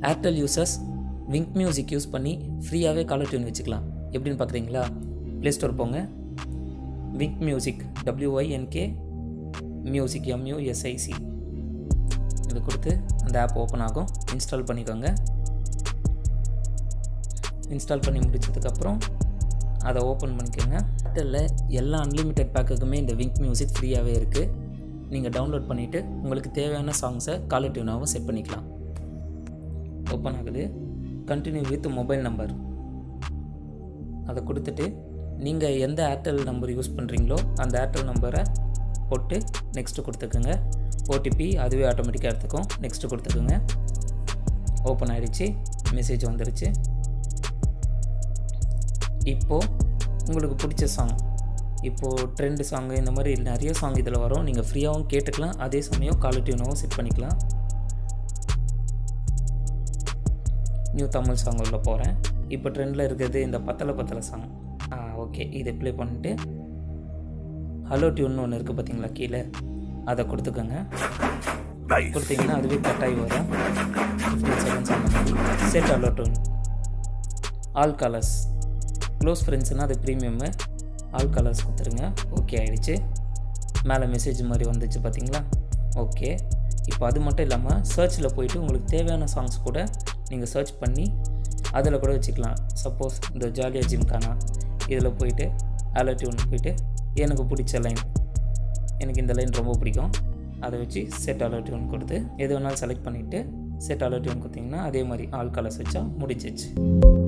Airtel users Wynk music use பண்ணி ஃப்ரீயாகவே caller tune வச்சுக்கலாம் எப்படின்னு பார்க்குறீங்களா ப்ளே ஸ்டோர் போங்க Wynk music W Y N K music M U S I C இது கொடுத்து அந்த ஆப் ஓப்பன் ஆகும் இன்ஸ்டால் பண்ணிக்கோங்க இன்ஸ்டால் பண்ணி முடிச்சதுக்கப்புறம் அதை ஓப்பன் பண்ணிக்கோங்க ஏர்டெல்லில் எல்லா அன்லிமிட்டெட் பேக்குக்குமே இந்த விங்க் மியூசிக் ஃப்ரீயாகவே இருக்குது நீங்கள் டவுன்லோட் பண்ணிவிட்டு உங்களுக்கு தேவையான சாங்ஸை காலர் டியூனாகவும் செட் பண்ணிக்கலாம் ஓப்பன் ஆகுது கண்டினியூ வித் மொபைல் நம்பர் அதை கொடுத்துட்டு நீங்கள் எந்த ஏர்டெல் நம்பர் யூஸ் பண்ணுறீங்களோ அந்த ஏர்டெல் நம்பரை போட்டு நெக்ஸ்ட்டு கொடுத்துக்குங்க ஓடிபி அதுவே ஆட்டோமேட்டிக்காக எடுத்துக்கும் நெக்ஸ்ட்டு கொடுத்துக்குங்க ஓப்பன் ஆகிடுச்சு மெசேஜ் வந்துருச்சு இப்போது உங்களுக்கு பிடிச்ச சாங் இப்போது ட்ரெண்டு சாங்கு இந்த மாதிரி நிறைய சாங் இதில் வரும் நீங்கள் ஃப்ரீயாகவும் கேட்டுக்கலாம் அதே சமயம் காலர் டியூனாகவும் செட் பண்ணிக்கலாம் நியூ தமிழ் சாங் உள்ள போகிறேன் இப்போ ட்ரெண்டில் இருக்கிறது இந்த பத்தலை பத்தலை சாங் ஆ ஓகே இதை ப்ளே பண்ணிட்டு ஹலோ டியூன் ஒன்று இருக்குது பார்த்தீங்களா கீழே அதை கொடுத்துக்கோங்க கொடுத்தீங்கன்னா அதுவே கட்டாகி வரும் ஃபிஃப்டீன் செகண்ட்ஸ் அந்த மாதிரி set hello tune all colours close ஃப்ரெண்ட்ஸ்னால் அது ப்ரீமியம்மு ஆல் கலர்ஸ் கொடுத்துருங்க ஓகே ஆகிடுச்சு மேலே மெசேஜ் மாதிரி வந்துச்சு பார்த்தீங்களா ஓகே இப்போ அது மட்டும் இல்லாமல் சர்ச்சில் போயிட்டு உங்களுக்கு தேவையான சாங்ஸ் கூட நீங்கள் சர்ச் பண்ணி அதில் கூட வச்சுக்கலாம் சப்போஸ் இந்த ஜாலியா ஜிம்கானா இதில் போயிட்டு அலர்டியூன் போயிட்டு எனக்கு பிடிச்ச லைன் எனக்கு இந்த லைன் ரொம்ப பிடிக்கும் அதை வச்சு செட் அலர்டியூன் கொடுத்து எது வேணாலும் செலக்ட் பண்ணிவிட்டு செட் அலர்டியூன் கொடுத்தீங்கன்னா அதே மாதிரி ஆல் கலர்ஸ் வச்சா முடிச்சிச்சு